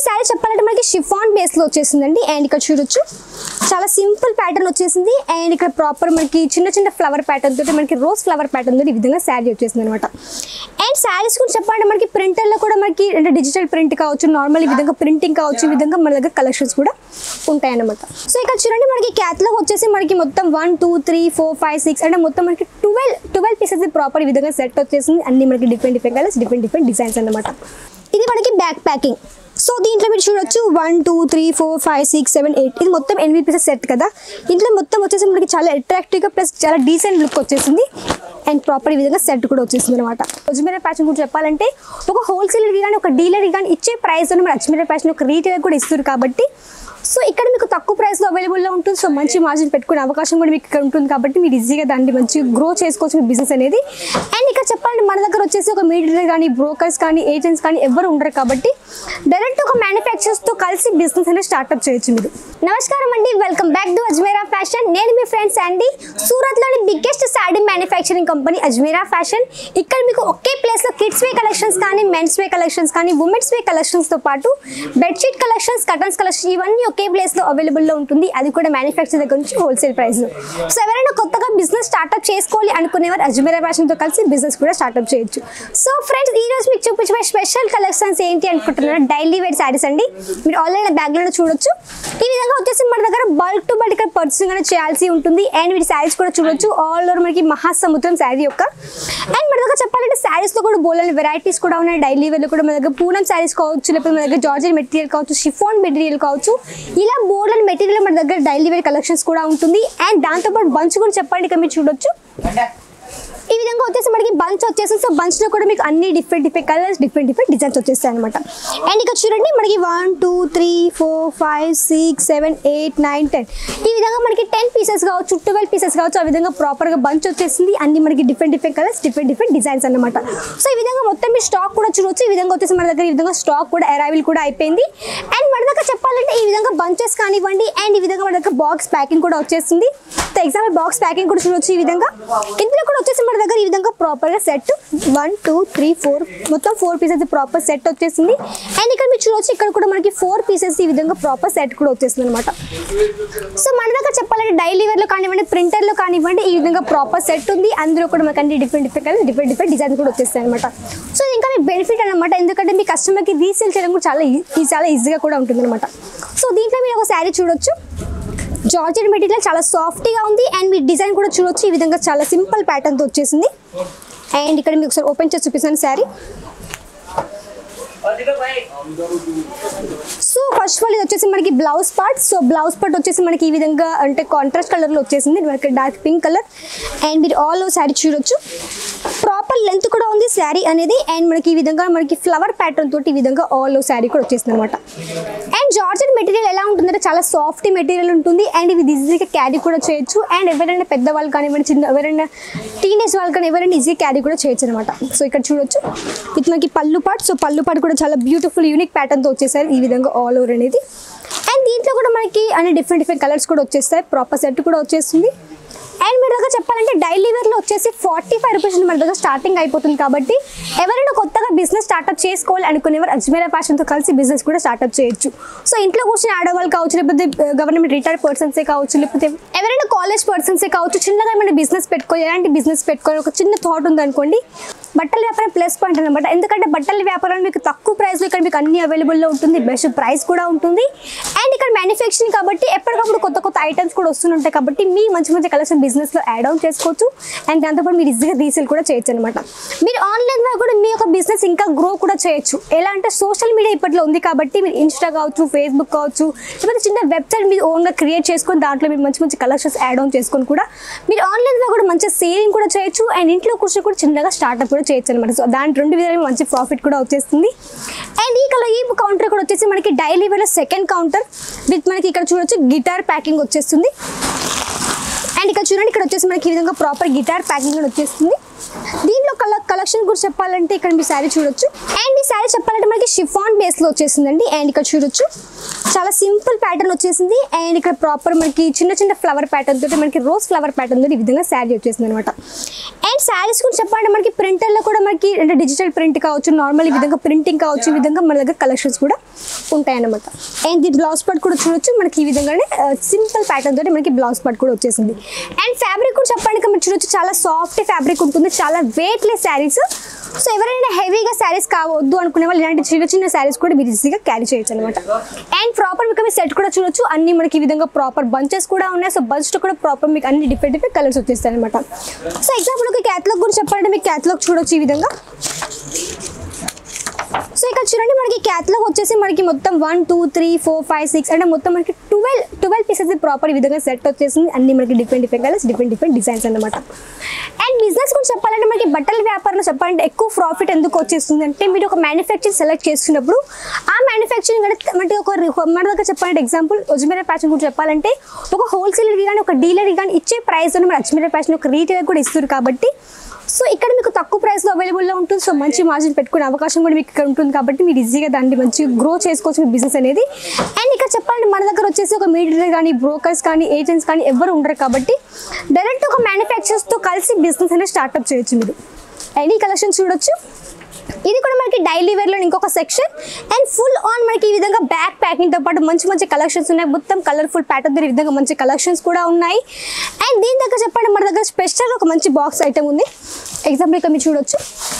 శారీ చెప్పాలంటే మనకి chiffon base లో వచ్చేసిందండి అండ్ ఇక్కడ చూడొచ్చు చాలా సింపుల్ ప్యాటర్న్ వచ్చేసింది అండ్ ఇక్కడ ప్రాపర్ మనకి చిన్న చిన్న ఫ్లవర్ ప్యాటర్న్ తోటి మనకి రోజ్ ఫ్లవర్ ప్యాటర్న్ తోటి ఈ విధంగా శారీ వచ్చేసింది అనమాట అండ్ శారీస్ గురించి చెప్పాలంటే మనకి printer లో కూడా మనకి అంటే డిజిటల్ ప్రింట్ కావచ్చు నార్మల్ ఈ విధంగా ప్రింటింగ్ కావచ్చు ఈ విధంగా మన దగ్గర కలెక్షన్స్ కూడా ఉంటాయన్నమాట సో ఇక్కడ చూడండి మనకి క్యాట్లాగ్ వచ్చేసి మనకి మొత్తం one two three four five six అంటే మొత్తం మనకి ట్వెల్వ్ ట్వెల్వ్ పీసెస్ ప్రాపర్ ఈ విధంగా సెట్ వచ్చేసింది అన్ని మనకి different different colours different different designs అన్నమాట ఇది మనకి బ్యాక్ ప్యాకింగ్ సో దీంట్లో మీరు చూడొచ్చు one two three four five six seven eight ఇది మొత్తం ఎనిమిది పీసెస్ సెట్ కదా ఇంట్లో మొత్తం వచ్చేసి మనకి చాలా అట్రాక్టివ్గా ప్లస్ చాలా డీసెంట్ లుక్ వచ్చేసింది అండ్ ప్రాపర్ ఈ విధంగా సెట్ కూడా వచ్చేసింది అనమాట అజ్మీరా ఫ్యాషన్ గురించి చెప్పాలంటే ఒక హోల్సేలర్కి కానీ ఒక డీలర్కి కానీ ఇచ్చే ప్రైస్ మన అజ్మీరా ఫ్యాషన్ ఒక రీటైలర్ కూడా ఇస్తారు కాబట్టి సో ఇక్కడ మీకు తక్కువ ప్రైస్లో అవైలబుల్లో ఉంటుంది సో మంచి మార్జిన్ పెట్టుకునే అవకాశం కూడా మీకు ఇక్కడ ఉంటుంది కాబట్టి మీరు ఈజీగా దాన్ని మంచి గ్రో చేసుకోవచ్చు మీ బిజినెస్ అనేది అండ్ ఇక్కడ చెప్పాలంటే మన దగ్గర వచ్చేసి ఒక మీడియర్ కానీ బ్రోకర్స్ కానీ ఏజెంట్స్ కానీ ఎవరు ఉండరు కాబట్టి డైరెక్ట్ ఒక మ్యానుఫ్యాక్చర్స్తో కలిసి బిజినెస్ అనేది స్టార్ట్అప్ చేయొచ్చు మీరు నమస్కారం అండి welcome back to Ajmera fashion నేను మీ ఫ్రెండ్స్ అండి సూరత్లోని biggest sari manufacturing company Ajmera fashion ఇక్కడ మీకు ఒకే ప్లేస్లో కిడ్స్ వే కలెక్షన్స్ కానీ మెన్స్ వే కలెక్షన్స్ కానీ ఉమెన్స్ వే కలెక్షన్స్తో పాటు బెడ్షీట్ కలెక్షన్స్ కటన్స్ కలెక్షన్ ఇవన్నీ ఒకే ప్లేస్లో అవైలబుల్లో ఉంటుంది అది కూడా మ్యానుఫ్యాక్చర్ దగ్గర నుంచి హోల్సేల్ ప్రైస్లో సో ఎవరైనా కొత్తగా బిజినెస్ స్టార్ట్అప్ చేసుకోవాలి అనుకునేవారు అజ్మీరా ఫ్యాషన్తో కలిసి బిజినెస్ కూడా స్టార్ట్అప్ చేయొచ్చు సో ఫ్రెండ్స్ ఈ రోజు మీకు చూపించే స్పెషల్ కలెక్షన్స్ ఏంటి అనుకుంటున్నారు డైలీ వేర్ శారీస్ అండి మీరు ఆన్లైన్ బ్యాగ్లో చూడొచ్చు ఈ విధంగా వచ్చేసి మన దగ్గర బల్క్ టు బల్క్ ఇక్కడ పర్చేసింగ్ అనేది చేయాల్సి ఉంటుంది అండ్ వీటి శారీస్ కూడా చూడొచ్చు ఆల్ ఓవర్ మనకి మహాసముద్రం శారీ యొక్క అండ్ మన దగ్గర చెప్పాలంటే శారీస్లో కూడా బోలని వెరైటీస్ కూడా ఉన్నాయి డైలీ వేర్లో కూడా మన దగ్గర పూనం శారీస్ కావచ్చు లేకపోతే మన దగ్గర జార్జెట్ మెటీరియల్ కావచ్చు షిఫాన్ మెటీరియల్ కావచ్చు ఇలా బోర్డన్ మెటీరియల్ మన దగ్గర డైలీ వేర్ కలెక్షన్స్ కూడా ఉంటుంది అండ్ దాంతోపాటు బంచ్ కూడా చెప్పండి ఇక్కడ మీరు చూడొచ్చు ఈ విధంగా వచ్చేసి మనకి బంచ్ వచ్చేసి సో బంచ్ లో కూడా మీకు అన్ని different different colours different different designs వచ్చేస్తాయి అనమాట అండ్ ఇక్కడ చూడండి మనకి one two three four five six seven eight nine ten ఈ విధంగా మనకి టెన్ పీసెస్ కావచ్చు ట్వెల్వ్ పీసెస్ కావచ్చు ఆ విధంగా ప్రాపర్ గా బంచ్ వచ్చేసింది అన్ని మనకి different different colours different different designs అనమాట సో ఈ విధంగా మొత్తం మీ స్టాక్ కూడా చూడొచ్చు ఈ విధంగా వచ్చేసి మన దగ్గర ఈ విధంగా స్టాక్ కూడా అరైవల్ కూడా అయిపోయింది అండ్ మన దగ్గర చెప్పాలంటే ఈ విధంగా బంచెస్ కానివ్వండి అండ్ ఈ విధంగా మన దగ్గర బాక్స్ ప్యాకింగ్ కూడా వచ్చేస్తుంది సో ఎగ్జాంపుల్ బాక్స్ ప్యాకింగ్ కూడా చూడొచ్చు ఈ విధంగా ఇందులో కూడా వచ్చేసి మన దగ్గర ఈ విధంగా ప్రాపర్ గా set one two three four మొత్తం ఫోర్ పీసెస్ ప్రాపర్ సెట్ వచ్చేసింది అండ్ ఇక్కడ మీరు చూడొచ్చు ఇక్కడ కూడా మనకి ఫోర్ పీసెస్ ఈ విధంగా ప్రాపర్ సెట్ కూడా వచ్చేసింది అనమాట సో మన దగ్గర చెప్పాలంటే డైలీ వేర్ లో కానివ్వండి ప్రింటర్ లో కానివ్వండి ఈ విధంగా ప్రాపర్ సెట్ ఉంది అందులో కూడా మనకి అన్ని different different colour different different design కూడా వచ్చేస్తాయి అనమాట సో ఇది ఇంకా మీ బెనిఫిట్ అనమాట ఎందుకంటే మీ కస్టమర్ కి రీసేల్ చేయడం కూడా చాలా ఈ- ఇది చాలా ఈజీగా కూడా ఉంటుంది అనమాట సో దీంట్లో మీరు ఒక శారీ చూడొచ్చు జార్జెట్ మెటీరియల్ చాలా సాఫ్ట్గా ఉంది అండ్ మీ డిజైన్ కూడా చూడొచ్చు ఈ విధంగా చాలా సింపుల్ ప్యాటర్న్తో వచ్చేసింది అండ్ ఇక్కడ మీకు ఒకసారి ఓపెన్ చేసి చూపిస్తాను sari so first of all ఇది వచ్చేసి మనకి blouse part so blouse part వచ్చేసి మనకి ఈ విధంగా అంటే కాంట్రాస్ట్ కలర్లో వచ్చేసింది మనకి డార్క్ పింక్ కలర్ అండ్ మీరు ఆల్ ఓవర్ శారీ చూడొచ్చు ప్రాపర్ లెంత్ కూడా ఉంది శారీ అనేది అండ్ మనకి ఈ విధంగా మనకి ఫ్లవర్ ప్యాటర్న్ తోటి ఈ విధంగా ఆల్ ఓవర్ శారీ కూడా వచ్చేసింది అనమాట అండ్ జార్జెట్ మెటీరియల్ ఎలా ఉంటుందంటే చాలా సాఫ్ట్ మెటీరియల్ ఉంటుంది అండ్ ఇది ఈజీగా క్యారీ కూడా చేయొచ్చు అండ్ ఎవరైనా పెద్ద వాళ్ళు కానివ్వండి చిన్న ఎవరైనా టీనేజ్ వాళ్ళు కానీ ఎవరైనా ఈజీ క్యారీ కూడా చేయొచ్చు అనమాట సో ఇక్కడ చూడొచ్చు ఇది మనకి పళ్ళు పార్ట్ సో పళ్ళు పార్ట్ కూడా చాలా బ్యూటిఫుల్ యూనిక్ ప్యాటర్న్తో వచ్చేసారు ఈ విధంగా ఆల్ ఓవర్ అనేది అండ్ దీంట్లో కూడా మనకి అన్ని డిఫరెంట్ డిఫరెంట్ కలర్స్ కూడా వచ్చేస్తాయి ప్రాపర్ సెట్ కూడా వచ్చేస్తుంది అండ్ మీ దగ్గర చెప్పాలంటే డైలీ వేర్లో వచ్చేసి ఫార్టీ ఫైవ్ రూపీస్ మన దగ్గర స్టార్టింగ్ అయిపోతుంది కాబట్టి ఎవరైనా కొత్తగా బిజినెస్ స్టార్ట్అప్ చేసుకోవాలి అనుకునేవారు అజ్మీరా ఫ్యాషన్తో కలిసి బిజినెస్ కూడా స్టార్ట్అప్ చేయొచ్చు సో ఇంట్లో కూర్చొని ఆడవాళ్ళు కావచ్చు లేకపోతే గవర్నమెంట్ రిటైర్డ్ పర్సన్సే కావచ్చు లేకపోతే ఎవరైనా కాలేజ్ పర్సన్సే కావచ్చు చిన్నగా ఏమైనా బిజినెస్ పెట్టుకోవాలి ఎలాంటి బిజినెస్ పెట్టుకోవాలి ఒక చిన్న థాట్ ఉందనుకోండి బట్టల వ్యాపారం ప్లస్ పాయింట్ అనమాట ఎందుకంటే బట్టల వ్యాపారం మీకు తక్కువ ప్రైస్లో ఇక్కడ మీకు అన్ని అవైలబుల్లో ఉంటుంది బెస్ట్ ప్రైస్ కూడా ఉంటుంది అండ్ ఇక్కడ మ్యానుఫ్యాక్చరింగ్ కాబట్టి ఎప్పటికప్పుడు కొత్త కొత్త ఐటమ్స్ కూడా వస్తుంటాయి కాబట్టి మీ మంచి మంచి కలెక్షన్ బిజినెస్లో యాడ్ ఆన్ చేసుకోవచ్చు అండ్ దాంతోపాటు మీరు ఈజీగా రీసేల్ కూడా చేయొచ్చు అనమాట మీరు ఆన్లైన్ ద్వారా కూడా మీ యొక్క బిజినెస్ ఇంకా గ్రో కూడా చేయొచ్చు ఎలా అంటే సోషల్ మీడియా ఇప్పట్లో ఉంది కాబట్టి మీరు ఇన్స్టా కావచ్చు ఫేస్బుక్ కావచ్చు లేకపోతే చిన్న వెబ్సైట్ మీరు ఓన్గా క్రియేట్ చేసుకొని దాంట్లో మీరు మంచి మంచి కలెక్షన్స్ యాడ్ ఆన్ చేసుకొని కూడా మీరు ఆన్లైన్ ద్వారా కూడా మంచి సేలింగ్ కూడా చేయొచ్చు అండ్ ఇంట్లో కూర్చొని కూడా చిన్నగా స్టార్ట్అప్ కూడా చేయొచ్చు అనమాట సో దాని రెండు విధాలుగా మంచి ప్రాఫిట్ కూడా వచ్చేస్తుంది అండ్ ఈ కలర్ ఈ కౌంటర్ కూడా వచ్చేసి మనకి daily wear second counter with మనకి ఇక్కడ చూడొచ్చు గిటార్ ప్యాకింగ్ వచ్చేస్తుంది అండ్ ఇక్కడ చూడండి ఇక్కడ వచ్చేసి మనకి ఈ విధంగా ప్రాపర్ గిటార్ ప్యాకింగ్ కూడా వచ్చేస్తుంది దీంట్లో కలర్ కలెక్షన్ కూడా చెప్పాలంటే ఇక్కడ మీ శారీ చూడొచ్చు అండ్ ఈ శారీ చెప్పాలంటే మనకి షిఫాన్ బేస్ లో వచ్చేసిందండి అండ్ ఇక్కడ చూడొచ్చు చాలా సింపుల్ ప్యాటర్న్ వచ్చేసింది అండ్ ఇక్కడ ప్రాపర్ మనకి చిన్న చిన్న ఫ్లవర్ ప్యాటర్న్ తోటి మనకి రోజ్ ఫ్లవర్ ప్యాటర్న్ తోటి ఈ విధంగా శారీ వచ్చేసింది అనమాట అండ్ శారీస్ గురించి చెప్పాలంటే మనకి ప్రింటర్లో కూడా మనకి అంటే డిజిటల్ ప్రింట్ కావచ్చు నార్మల్ ఈ విధంగా ప్రింటింగ్ కావచ్చు ఈ విధంగా మన దగ్గర కలెక్షన్స్ కూడా ఉంటాయన్నమాట అండ్ దీని బ్లౌజ్ పార్ట్ కూడా చూడొచ్చు మనకి ఈ విధంగానే సింపుల్ ప్యాటర్న్ తోటి మనకి బ్లౌజ్ పార్ట్ కూడా వచ్చేసింది అండ్ ఫ్యాబ్రిక్ కూడా చెప్పడానికి మీరు చూడొచ్చు చాలా సాఫ్ట్ ఫ్యాబ్రిక్ ఉంటుంది చాలా వెయిట్లెస్ శారీస్ సో ఎవరైనా హెవీగా శారీస్ కావద్దు అనుకునే వాళ్ళు ఇలాంటి చిన్న చిన్న శారీస్ కూడా మీరు ఈజీగా క్యారీ చేయొచ్చు అనమాట అండ్ ప్రాపర్ మీకు సెట్ కూడా చూడొచ్చు అన్ని మనకి ఈ విధంగా ప్రాపర్ బంచెస్ కూడా ఉన్నాయి సో బంచ్ కూడా ప్రాపర్ మీకు అన్ని డిఫరెంట్ డిఫరెంట్ కలర్స్ వచ్చేస్తాయి అనమాట సో ఎగ్జాంపుల్ ఒక క్యాట్లాగ్ గురించి చెప్పాలంటే మీకు క్యాట్లాగ్ చూడొచ్చు ఈ విధంగా సో ఇక్కడ చూడండి మనకి క్యాట్లాగ్ వచ్చేసి మనకి మొత్తం one two three four five six అంటే మొత్తం మనకి ట్వెల్వ్ ట్వెల్వ్ పీసెస్ ప్రాపర్ ఈ విధంగా సెట్ వచ్చేసింది అన్ని మనకి different different colours different different designs అన్నమాట అండ్ బిజినెస్ గురించి చెప్పాలంటే మనకి బట్టల వ్యాపారంలో చెప్పాలంటే ఎక్కువ ప్రాఫిట్ ఎందుకు వచ్చేస్తుంది అంటే మీరు ఒక మ్యానుఫ్యాక్చరింగ్ సెలెక్ట్ చేస్తున్నప్పుడు ఆ మ్యానుఫ్యాక్చరింగ్ అంటే ఒక రి- మన దగ్గర చెప్పాలంటే ఎగ్జాంపుల్ అజ్మీరా ఫ్యాషన్ గురించి చెప్పాలంటే ఒక హోల్సేలర్కి కానీ ఒక డీలర్కి కానీ ఇచ్చే ప్రైస్ మన అజ్మీరా ఫ్యాషన్ ఒక రీటైలర్ కూడా ఇస్తారు కాబట్టి సో ఇక్కడ మీకు తక్కువ ప్రైస్లో అవైలబుల్లో ఉంటుంది సో మంచి మార్జిన్ పెట్టుకునే అవకాశం కూడా మీకు ఇక్కడ ఉంటుంది కాబట్టి మీరు ఈజీగా దాన్ని మంచి గ్రో చేసుకోవచ్చు మీ బిజినెస్ అనేది అండ్ ఇక్కడ చెప్పాలంటే మన దగ్గర వచ్చేసి ఒక మీడియర్ కానీ బ్రోకర్స్ కానీ ఏజెంట్స్ కానీ ఎవరు ఉండరు కాబట్టి డైరెక్ట్ ఒక మ్యానుఫ్యాక్చర్స్తో కలిసి బిజినెస్ అనేది స్టార్ట్అప్ చేయొచ్చు మీరు అండ్ ఈ కలెక్షన్ చూడొచ్చు ఇది కూడా మనకి డైలీ వేర్లో ఇంకొక సెక్షన్ అండ్ ఫుల్ ఆన్ మనకి ఈ విధంగా బ్యాక్ ప్యాకింగ్తో పాటు మంచి మంచి కలెక్షన్స్ ఉన్నాయి మొత్తం కలర్ఫుల్ ప్యాటర్న్ ఈ విధంగా మంచి కలెక్షన్స్ కూడా ఉన్నాయి అండ్ దీని దగ్గర చెప్పండి మన దగ్గర స్పెషల్ ఒక మంచి బాక్స్ ఐటమ్ ఉంది ఎగ్జాంపుల్ ఇక్కడ మీరు చూడొచ్చు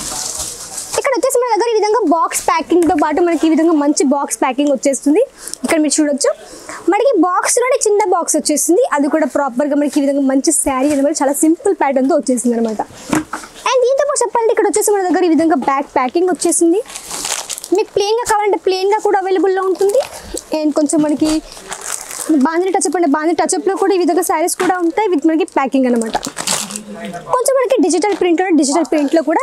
ఇక్కడ వచ్చేసి మన దగ్గర ఈ విధంగా బాక్స్ ప్యాకింగ్తో పాటు మనకి ఈ విధంగా మంచి బాక్స్ ప్యాకింగ్ వచ్చేస్తుంది ఇక్కడ మీరు చూడొచ్చు మనకి బాక్స్లోనే చిన్న బాక్స్ వచ్చేస్తుంది అది కూడా ప్రాపర్గా మనకి ఈ విధంగా మంచి శారీ అనేది చాలా సింపుల్ ప్యాటర్న్తో వచ్చేసింది అనమాట అండ్ దీంతో పాటు చెప్పాలంటే ఇక్కడ వచ్చేసి మన దగ్గర ఈ విధంగా బ్యాక్ ప్యాకింగ్ వచ్చేసింది మీకు ప్లెయిన్గా కావాలంటే ప్లెయిన్గా కూడా అవైలబుల్లో ఉంటుంది అండ్ కొంచెం మనకి బాంధీ టచ్అప్ అంటే బాంధీ టచ్అప్లో కూడా ఈ విధంగా శారీస్ కూడా ఉంటాయి విత్ మనకి ప్యాకింగ్ అనమాట కొంచెం మనకి డిజిటల్ ప్రింట్ డిజిటల్ ప్రింట్లో కూడా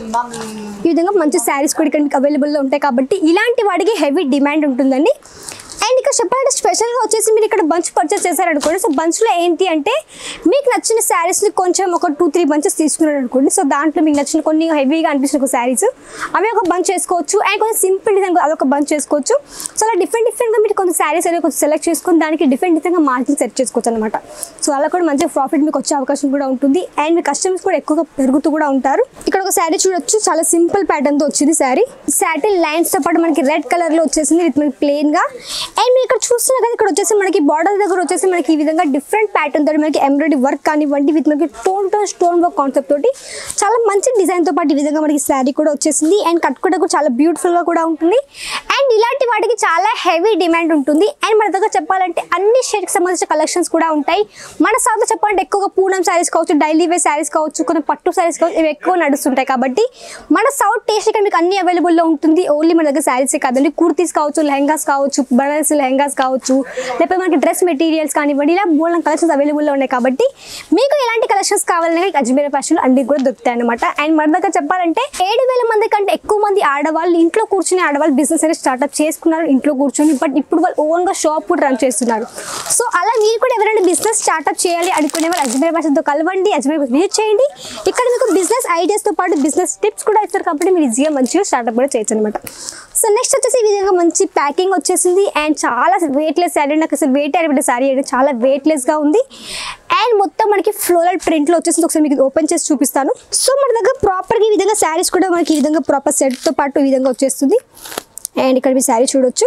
ఈ విధంగా మంచి శారీస్ కూడా ఇక్కడ మీకు అవైలబుల్లో ఉంటాయి కాబట్టి ఇలాంటి వాటికి హెవీ డిమాండ్ ఉంటుందండి అండ్ ఇక్కడ చెప్పాలంటే స్పెషల్గా వచ్చేసి మీరు ఇక్కడ బంచ్ పర్చేస్ చేశారనుకోండి సో బంచ్లో ఏంటి అంటే మీకు నచ్చిన శారీస్ని కొంచెం ఒక టూ త్రీ బంచెస్ తీసుకున్నారు అనుకోండి సో దాంట్లో మీకు నచ్చిన కొన్ని హెవీగా అనిపించిన ఒక శారీస్ అవి ఒక బంచ్ చేసుకోవచ్చు అండ్ కొంచెం సింపుల్ డిజైన్ అదొక బంచ్ చేసుకోవచ్చు సో అలా డిఫరెంట్ డిఫరెంట్గా మీరు కొంచెం శారీస్ అనేది కొంచెం సెలెక్ట్ చేసుకొని దానికి డిఫరెంట్ డిఫరెంట్గా మార్జిన్ సెట్ చేసుకోవచ్చు అనమాట సో అలా కూడా మంచిగా ప్రాఫిట్ మీకు వచ్చే అవకాశం కూడా ఉంటుంది అండ్ మీ కస్టమర్స్ కూడా ఎక్కువగా పెరుగుతూ కూడా ఉంటారు ఇక్కడ ఒక శారీ చూడొచ్చు చాలా సింపుల్ ప్యాటర్న్ తో వచ్చింది శారీ శాటిల్ లైన్స్ తో పాటు మనకి రెడ్ కలర్ లో వచ్చేసింది విత్ మనకి ప్లెయిన్ గా అండ్ మీరు ఇక్కడ చూస్తున్నారు కదా ఇక్కడ వచ్చేసి మనకి బార్డర్ దగ్గర వచ్చేసి మనకి ఈ విధంగా డిఫరెంట్ ప్యాటర్న్ తోటి మనకి ఎంబ్రాయిడరీ వర్క్ కానివ్వండి విత్ మనకి tone tone stone work concept తోటి చాలా మంచి డిజైన్ తో పాటు ఈ విధంగా మనకి శారీ కూడా వచ్చేసింది అండ్ కట్టుకోవడం కూడా చాలా బ్యూటిఫుల్ గా కూడా ఉంటుంది అండ్ ఇలాంటి వాటికి చాలా హెవీ డిమాండ్ ఉంటుంది అండ్ మన దగ్గర చెప్పాలంటే అన్ని షేడ్కి సంబంధించిన కలెక్షన్స్ కూడా ఉంటాయి మన సౌత్ చెప్పాలంటే ఎక్కువగా పూనం శారీస్ కావచ్చు డైలీ వేర్ శారీస్ కావచ్చు కొన్ని పట్టు శారీస్ కావచ్చు ఇవి ఎక్కువ నడుస్తుంటాయి కాబట్టి మన సౌత్ టేస్ట్ ఇక్కడ మీకు అన్ని అవైలబుల్లో ఉంటుంది ఓన్లీ మన దగ్గర శారీసే కాదండి కుర్తీస్ కావచ్చు లెహంగాస్ కావచ్చు బనారస్ లెహంగాస్ కావచ్చు లేకపోతే మనకి డ్రెస్ మెటీరియల్స్ కానివ్వండి ఇలా మూడు కలెక్షన్స్ అవైలబుల్లో ఉన్నాయి కాబట్టి మీకు ఎలాంటి కలెక్షన్స్ కావాలన్నా అజ్మీర్ ఫ్యాషన్ అన్ని కూడా దొరుకుతాయి అనమాట అండ్ మన దగ్గర చెప్పాలంటే ఏడు వేల మంది కంటే ఎక్కువ మంది ఆడవాళ్ళు ఇంట్లో కూర్చుని ఆడవాళ్ళు బిజినెస్ అనేది స్టార్ట్అప్ చేసుకున్నారు ఇంట్లో కూర్చొని బట్ ఇప్పుడు వాళ్ళు ఓన్గా షాప్ కూడా రన్ చేస్తున్నారు సో అలా మీరు కూడా ఎవరైనా బిజినెస్ స్టార్ట్అప్ చేయాలి అనుకునే వాళ్ళు అజ్మీర్ భాషతో కలవండి అజ్మీర్ విజిట్ చేయండి ఇక్కడ మీకు బిజినెస్ ఐడియాస్తో పాటు బిజినెస్ టిప్స్ కూడా ఇస్తారు కాబట్టి మీరు ఈజీగా మంచిగా స్టార్ట్అప్ కూడా చేయొచ్చు అనమాట సో నెక్స్ట్ వచ్చేసి ఈ విధంగా మంచి ప్యాకింగ్ వచ్చేసింది అండ్ చాలా వెయిట్లెస్ శారీ నాకు అసలు వెయిట్ అయిన శారీ అయితే చాలా వెయిట్లెస్గా ఉంది అండ్ మొత్తం మనకి ఫ్లోరల్ ప్రింట్లో వచ్చేసింది ఒకసారి మీకు ఓపెన్ చేసి చూపిస్తాను సో మన దగ్గర ప్రాపర్గా ఈ విధంగా శారీస్ కూడా మనకి ఈ విధంగా ప్రాపర్ సెట్తో పాటు ఈ విధంగా వచ్చేస్తుంది అండ్ ఇక్కడ మీ శారీ చూడొచ్చు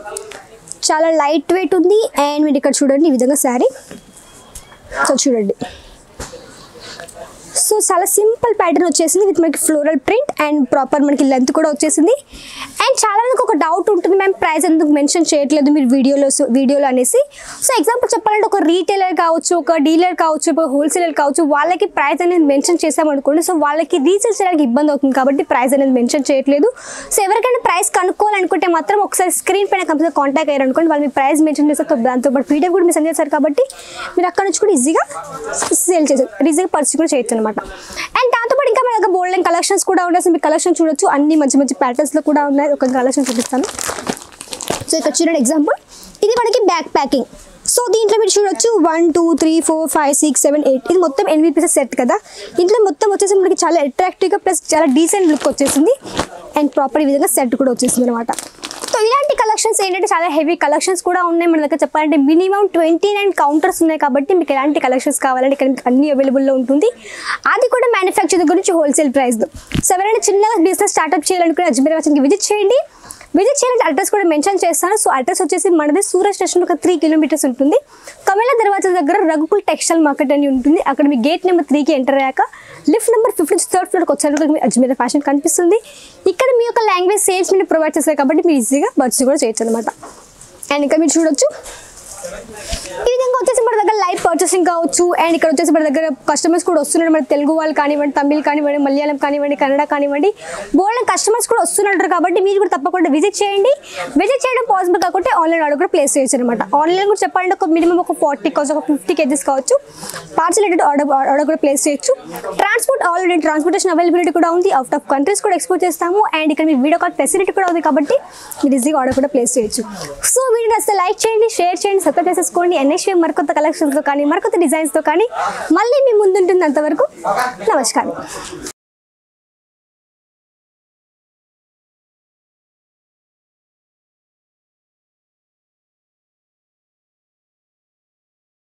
చాలా లైట్ వెయిట్ ఉంది అండ్ మీరు ఇక్కడ చూడండి ఈ విధంగా శారీ సో చూడండి సో చాలా సింపుల్ ప్యాటర్న్ వచ్చేసింది విత్ మనకి ఫ్లోరల్ ప్రింట్ అండ్ ప్రాపర్ మనకి లెంత్ కూడా వచ్చేసింది అండ్ చాలా మందికి ఒక డౌట్ ఉంటుంది మేము ప్రైస్ ఎందుకు మెన్షన్ చేయట్లేదు మీరు వీడియోలో వీడియోలో అనేసి సో ఎగ్జాంపుల్ చెప్పాలంటే ఒక రీటైలర్ కావచ్చు ఒక డీలర్ కావచ్చు ఒక హోల్సేలర్ కావచ్చు వాళ్ళకి ప్రైస్ అనేది మెన్షన్ చేసామనుకోండి సో వాళ్ళకి రీసేల్ చేయడానికి ఇబ్బంది అవుతుంది కాబట్టి ప్రైస్ అనేది మెన్షన్ చేయట్లేదు సో ఎవరికైనా ప్రైస్ కనుక్కోవాలనుకుంటే మాత్రం ఒకసారి స్క్రీన్ పైన కంపెనీ కాంటాక్ట్ అయ్యారు అనుకోండి వాళ్ళు మీ ప్రైస్ మెన్షన్ చేస్తారు దాంతో పాటు పీడిఎఫ్ కూడా మీరు సెండ్ చేస్తారు కాబట్టి మీరు అక్కడ నుంచి కూడా ఈజీగా సేల్ చేస్తారు ఈజీగా పర్చేస్ కూడా చేయొచ్చు అనమాట అండ్ దాంతోపాటు ఇంకా మన దగ్గర బోల్డ్ అండ్ కలెక్షన్స్ కూడా ఉన్నాయి సో మీ కలెక్షన్ చూడొచ్చు అన్ని మంచి మంచి ప్యాటర్న్స్లో కూడా ఉన్నాయి ఒక కలెక్షన్ చూపిస్తాను సో ఇక్కడ చూడండి ఎగ్జాంపుల్ ఇది మనకి బ్యాక్ ప్యాకింగ్ సో దీంట్లో మీరు చూడొచ్చు one two three four five six seven eight ఇది మొత్తం ఎనిమిది పీసెస్ సెట్ కదా ఇంట్లో మొత్తం వచ్చేసి మనకి చాలా అట్రాక్టివ్గా ప్లస్ చాలా డీసెంట్ లుక్ వచ్చేసింది అండ్ ప్రాపర్ ఈ విధంగా సెట్ కూడా వచ్చేసింది అనమాట సో ఇలాంటి కలెక్షన్స్ ఏంటంటే చాలా హెవీ కలెక్షన్స్ కూడా ఉన్నాయి మన దగ్గర చెప్పాలంటే మినిమం ట్వంటీ నైన్ కౌంటర్స్ ఉన్నాయి కాబట్టి మీకు ఎలాంటి కలెక్షన్స్ కావాలంటే ఇక్కడ మీకు అన్ని అవైలబుల్లో ఉంటుంది అది కూడా మ్యానుఫ్యాక్చర్ గురించి హోల్సేల్ ప్రైస్లో సో ఎవరైనా చిన్నగా బిజినెస్ స్టార్ట్అప్ చేయాలనుకుని అజ్మీర్ వచ్చి విజిట్ చేయండి విజిట్ చేయాలంటే అడ్రస్ కూడా మెన్షన్ చేస్తాను సో అడ్రస్ వచ్చేసి మనది సూరత్ స్టేషన్ ఒక త్రీ కిలోమీటర్స్ ఉంటుంది కమల దర్వాజా దగ్గర రఘుకుల్ టెక్స్టైల్ మార్కెట్ అని ఉంటుంది అక్కడ మీ గేట్ నెంబర్ త్రీకి ఎంటర్ అయ్యాక లిఫ్ట్ నెంబర్ ఫిఫ్టీ థర్డ్ ఫ్లోర్కి వచ్చారు మీ అజ్మీర్ ఫ్యాషన్ కనిపిస్తుంది ఇక్కడ మీ యొక్క లాంగ్వేజ్ సేల్స్ మీరు ప్రొవైడ్ చేస్తారు కాబట్టి మీరు ఈజీగా బర్డ్స్ కూడా చేయొచ్చు అనమాట అండ్ ఇంకా మీరు చూడొచ్చు ఈ విధంగా వచ్చేసి మన దగ్గర లైవ్ పర్చేసింగ్ కావచ్చు అండ్ ఇక్కడ వచ్చేసి మన దగ్గర కస్టమర్స్ కూడా వస్తున్నారు మన తెలుగు వాళ్ళు కానివ్వండి తమిళ్ కానివ్వండి మలయాళం కానివ్వండి కన్నడ కానివ్వండి బోల్డ్ కస్టమర్స్ కూడా వస్తున్నారు కాబట్టి మీరు కూడా తప్పకుండా విజిట్ చేయండి విజిట్ చేయడం పాసిబుల్ కాకుంటే ఆన్లైన్ ఆర్డర్ కూడా ప్లేస్ చేయొచ్చు అనమాట ఆన్లైన్ కూడా చెప్పాలంటే ఒక మినిమం ఒక ఫార్టీ కావచ్చు ఒక ఫిఫ్టీ కేజీస్ కావచ్చు పార్సల్ ఆర్డర్ ఆర్డర్ కూడా ప్లేస్ చేయొచ్చు ట్రాన్స్పోర్ట్ ఆల్రెడీ ట్రాన్స్పోర్టేషన్ అవైలబిలిటీ కూడా ఉంది అవుట్ ఆఫ్ కంట్రీస్ కూడా ఎక్స్పోర్ట్ చేస్తాము అండ్ ఇక్కడ మీ వీడియో కాల్ ఫెసిలిటీ కూడా ఉంది కాబట్టి మీరు ఈజీగా ఆర్డర్ కూడా ప్లేస్ చేయొచ్చు సో వీడియో అసలు లైక్ చేయండి షేర్ చేయండి సబ్స్క్రైబ్ చేసేసుకోండి ఎన్ఎస్వీ మరికొత్త కలెక్షన్స్తో కానీ మరికొత్త డిజైన్స్తో కానీ మళ్ళీ మీ ముందుంటుంది అంతవరకు నమస్కారం